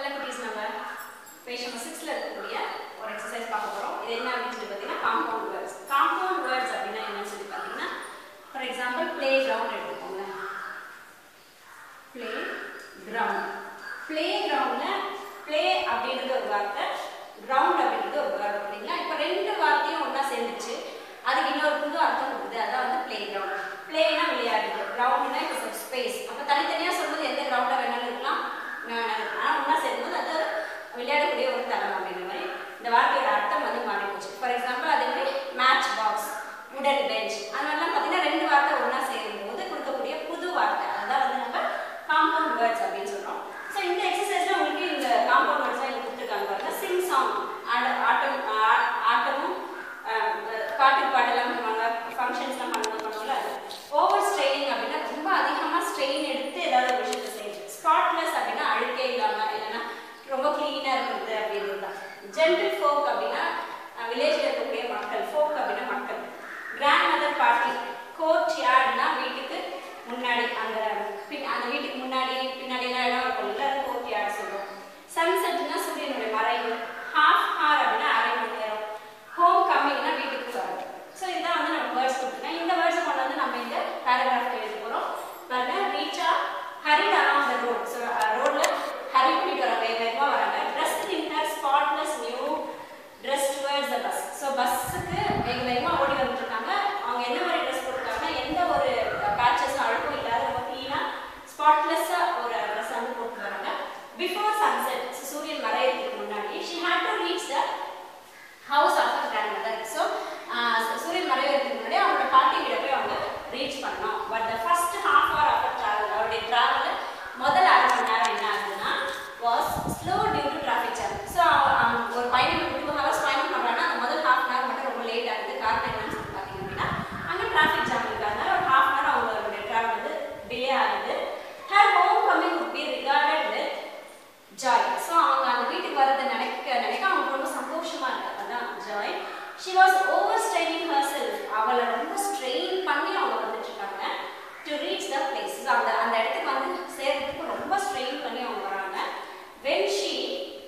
hello குட்டீஸ் நம்ம page number சிக்ஸில் இருக்கக்கூடிய ஒரு எக்ஸசைஸ் பார்க்க போகிறோம் இது என்ன அப்படின்னு சொல்லி பார்த்தீங்கன்னா காம்பவுண்ட் வேர்ட்ஸ் காம்பவுண்ட் வேர்ட்ஸ் அப்படின்னா என்னன்னு சொல்லி பார்த்தீங்கன்னா ஃபார் எக்ஸாம்பிள் ப்ளே கிரவுண்ட் எடுத்துக்கோங்க ப்ளே கிரவுண்ட் ப்ளே கிரவுண்டில் ப்ளே அப்படின்றது ஒரு வார்த்தை கிரவுண்ட் அப்படின்றது ஒரு வேர்டு இல்லைங்களா இப்போ ரெண்டு வார்த்தையும் ஒன்றா சேர்ந்துச்சு அதுக்கு இன்னொரு புது அர்த்தம் கொடுக்குது அதான் வந்து ப்ளே கிரவுண்ட் ப்ளேனா விளையாடுது கிரவுண்ட்னா இப்போ ஸ்பேஸ் அப்போ தனித்தனியாக சொல்லும்போது எந்த கிரவுண்டில் வேணாலும் இருக்கலாம் ஆனால் ஒன்றா சேரும்போது அது ஒரு விளையாடக்கூடிய ஒரு தளம் அப்படின்ற மாதிரி இந்த வார்த்தையோட அர்த்தம் வந்து மாறி போச்சு ஃபார் எக்ஸாம்பிள் அதே மாதிரி மேட்ச் பாக்ஸ் உடன் பெஞ்ச் அதனால பார்த்தீங்கன்னா ரெண்டு வார்த்தை ஒன்றா சேரும்போது கொடுக்கக்கூடிய புது வார்த்தை அதான் வந்து நம்ம காம்பவுண்ட் வேர்ட்ஸ் அப்படின்னு சொல்கிறோம் ஸோ இந்த எக்ஸசைஸில் உங்களுக்கு இந்த காம்பவுண்ட் வேர்ட்ஸ்லாம் எனக்கு கொடுத்துருக்காங்க பாருங்க சிங் சாங் ஆட்டம் ஆ- ஆட்டமும் அஹ், பாட்டு பாட்டெல்லாம் பண்ணுவாங்க ஃபங்க்ஷன்ஸ்லாம் பண்ணுவாங்க பண்ணுவோம்ல அது ஓவர் ஸ்ட்ரெயினிங் அப்படின்னா ரொம்ப அதிகமாக ஸ்ட்ரெயின் எடுத்து ஏதாவது ஒரு விஷயத்தை செய்யுது ஸ்பாட்லெஸ் அப்படின்னா அழுக்கே இல்லாமல் இல்லைன்னா ரொம்ப க்ளீனாக இருக்கிறது அப்படின்றது தான் ஜென்டில் ஃபோக் அப்படின்னா வில்லேஜில் இருக்கக்கூடிய மக்கள் ஃபோக் அப்படின்னா மக்கள் கிராண்ட் மதர் பார்ட்டி கோர்ட் யார்ட்னா வீட்டுக்கு முன்னாடி அந்த பின் அந்த வீட்டுக்கு முன்னாடி பின்னாடி எல்லாம் இடம் இருக்கும்ல அது கோர்ட் யார்ட் சொல்லுவோம் சன்செட்னா சூரியனுடைய மறைவு ஹாஃப் ஹார் அப்படின்னா அரை மணி நேரம் ஹோம் கம்மிங்னா வீட்டுக்கு வரும் ஸோ இதான் வந்து நம்ம வேர்ட்ஸ் கொடுத்துருக்கேன் இந்த வேர்ட்ஸை கொண்டு வந்து நம்ம இந்த பேராகிராஃப் எழுத போகிறோம் பாருங்க ரீச்சா hurried along the road so ரோட்ல ஹரி பண்ணிட்டு வராங்க வேக வேகமாக வராங்க dress in her spotless new dress towards the bus so பஸ்ஸுக்கு வேக வேகமாக ஓடி வந்துட்டு இருக்காங்க அவங்க என்ன மாதிரி ட்ரெஸ் போட்டிருக்காங்க எந்த ஒரு பேச்சஸும் அழுக்கும் இல்லாத ரொம்ப க்ளீனாக ஸ்பாட்லெஸ்ஸாக ஒரு ட்ரெஸ் வந்து போட்டு வராங்க பிஃபோர் சன்செட் சூரியன் மறையறதுக்கு முன்னாடி she had to reach the house of a grand mother so சூரியன் மறைவதற்கு முன்னாடி அவங்களோட பாட்டி வீட போய் அவங்க ரீச் பண்ணோம் but the first half hour of travel அவருடைய ட்ராவல் முதல் அரை மணி நேரம் என்ன ஆகுதுன்னா was slow due to traffic jam so ஒரு பயணம் டூ ஹவர்ஸ் பயணம் பண்ணுறாங்கன்னா அந்த முதல் ஹாஃப் அன் ஹவர் மட்டும் ரொம்ப லேட் ஆகுது காரணம் என்னன்னு சொல்லி பார்த்தீங்க அப்படின்னா அங்கே டிராஃபிக் ஜாம் இருக்கிறதுனால ஒரு ஹாஃப் அன் ஹவர் அவங்களுடைய ட்ராவல் வந்து டிலே ஆகுது her home coming would be regarded with joy so அவங்க அந்த வீட்டுக்கு வரதை நினைக்க நினைக்க அவங்களுக்கு ரொம்ப சந்தோஷமா இருக்கு அதான் joy she was over straining herself அவளை ரொம்ப ஸ்ட்ரெயின் பண்ணி அவங்க வந்துட்டு இருக்காங்க டு ரீச் த பிளேஸ் அந்த அந்த இடத்துக்கு வந்து சேர்றதுக்கு ரொம்ப ஸ்ட்ரெயின் பண்ணி அவங்க வராங்க when she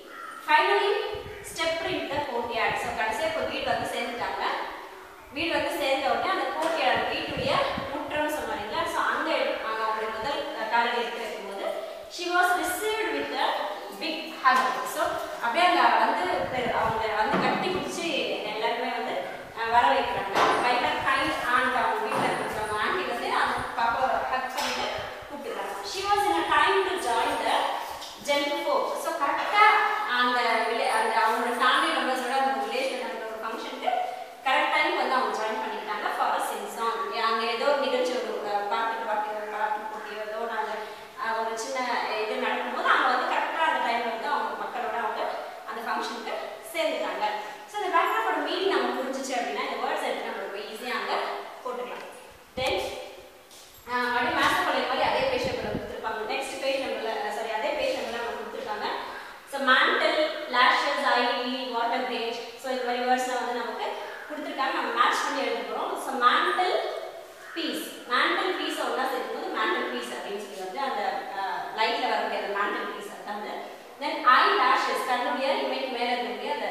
finally step in the courtyard so கடைசியாக இப்போ வீடு வந்து சேர்ந்துட்டாங்க வீடு வந்து சேர்ந்த உடனே அந்த கோர்ட்யார்ட் வீட்டுடைய முற்றம் சொன்னாங்க ஸோ அங்கே அங்கே அவங்களுடைய முதல் காலையில் எடுத்து வைக்கும்போது she was received with a big hug so அப்படியே அங்கே வந்து பெரு- அவங்க வந்து கட்டி பிடிச்சி எல்லாருமே வந்து அஹ், வர வைக்கிறாங்க பயங்கர கைண்ட் ஆண்ட் அவங்க வீட்டில் இருக்கிறவங்க ஆண்டி வந்து அந்த பாப்பா ஹக் பண்ணிட்டு கூப்பிட்டுறாங்க she was in a time to join the gent folk so கரெக்டாக அந்த வில்லே அந்த அவங்களோட ஃபேமிலி மெம்பர்ஸோட அந்த வில்லேஜில் நடக்கிற ஒரு ஃபங்க்ஷனுக்கு கரெக்ட் டைம் வந்து அவங்க ஜாயின் பண்ணிக்கிட்டாங்க ஃபார் அ சிங் சாங் அங்கே ஏதோ ஒரு நிகழ்ச்சி ஒரு அஹ், பாட்டு பாட்டு பாட்டு போட்டியோ ஏதோ நாங்கள் ஒரு சின்ன இது நடக்கும்போது அவங்க வந்து கரெக்டாக அந்த டைம் வந்து அவங்க மக்களோட அவங்க அந்த ஃபங்க்ஷனுக்கு சேர்ந்துட்டாங்க ஸோ இந்த பேக்ராஃபோட மீனிங் நம்ம புரிஞ்சிச்சு அப்படின்னா இந்த வேர்ட்ஸ் எடுத்து நம்ம ரொம்ப ஈஸியாக அங்கே போட்டுக்கலாம் தென் மறுபடியும் மேட்ச் பழைய மாதிரி அதே பேஜ் நம்பர் கொடுத்துருப்பாங்க நெக்ஸ்ட் பேஜ் நம்பரில் சாரி அதே பேஜ் நம்பரில் நம்ம கொடுத்துருக்காங்க so mantle lashes ivy water great so இந்த மாதிரி வேர்ட்ஸ்லாம் வந்து நமக்கு கொடுத்துருக்காங்க நம்ம மேட்ச் பண்ணி எழுத போகிறோம் ஸோ மேண்டல் பீஸ் மேண்டல் பீஸை ஒன்றா சேர்க்கும்போது மேண்டல் பீஸ் அப்படின்னு சொல்லி வந்து அந்த லைட்டில் வரக்கூடிய அந்த மேண்டல் பீஸ் அதான் தென் ஐ லேஷஸ் கண்ணுடைய இமைக்கு மேலே இருக்கக்கூடிய அந்த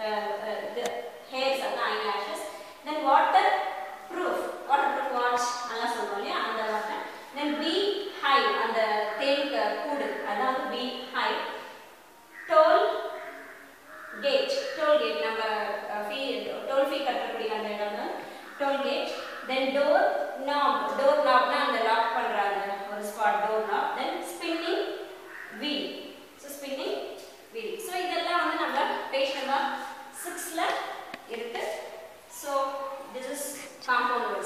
இது ஹேர்ஸ் அதான் eyelashes then waterproof waterproof watch நல்லா சொல்றோம் இல்லையா அந்த வாட்டர் தென் பி ஹை அந்த தேன் க- கூடு அதாவது beehive toll gate toll gate நம்ம ஃபீ டோல் ஃபீ கட்டக்கூடிய அந்த இடம் தான் toll gate then door knob door நாப்னா அந்த லாக் பண்ற அந்த ஒரு spot door knob then spinning wheel so spinning wheel so இதெல்லாம் வந்து நம்ம பேஜ் நம்பர் சிக்ஸில் இருக்கு ஸோ திஸ் இஸ் காம்பவுண்ட்